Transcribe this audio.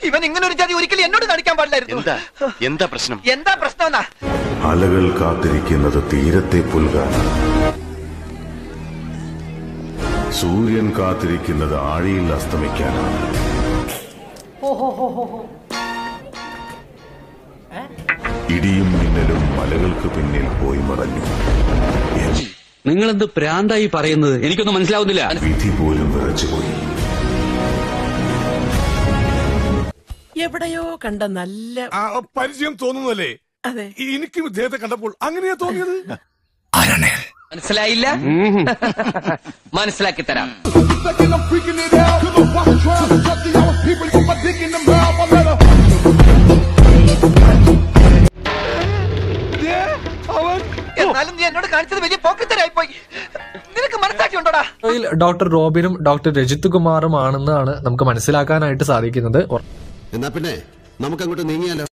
ഇവൻ ഇങ്ങനെ ഒരു ജാതി ഒരിക്കലും എന്നോട് കാണിക്കാൻ പാടില്ലായിരുന്നു എന്താ എന്താ പ്രശ്നം എന്താ പ്രശ്നം എന്നാ അലകൾ കാത്തിരിക്കുന്നത് തീരത്തെ പുൽകാനാണ് സൂര്യൻ കാത്തിരിക്കുന്നത് ആഴിയിൽ അസ്തമിക്കാനാണ് ഇടിയും മിന്നലും മലകൾക്ക് പിന്നിൽ പോയി മറഞ്ഞു നിങ്ങൾ എന്ത് പ്രാന്തായി പറയുന്നത് എനിക്കൊന്നും മനസ്സിലാവുന്നില്ല വിധി പോലും വിറച്ചുപോയി എവിടെയോ കണ്ട നല്ല ആ, പരിചയം തോന്നുന്നല്ലേ അതെ എനിക്കും ഇദ്ദേഹത്തെ കണ്ടപ്പോൾ അങ്ങനെയാ തോന്നിയത് മനസ്സിലായില്ല മനസ്സിലാക്കി തരാം എന്നാലും നീ എന്നോട് കാണിച്ചത് വലിയ പോക്കത്തരായി പോയി നിനക്ക് മനസ്സാക്ഷി ഉണ്ടോടാ ഇതിൽ ഡോക്ടർ റോബിനും ഡോക്ടർ രജിത് കുമാറും ആണെന്നാണ് നമുക്ക് മനസ്സിലാക്കാനായിട്ട് സാധിക്കുന്നത് എന്നാ പിന്നെ നമുക്ക് അങ്ങോട്ട് നീങ്ങിയാലോ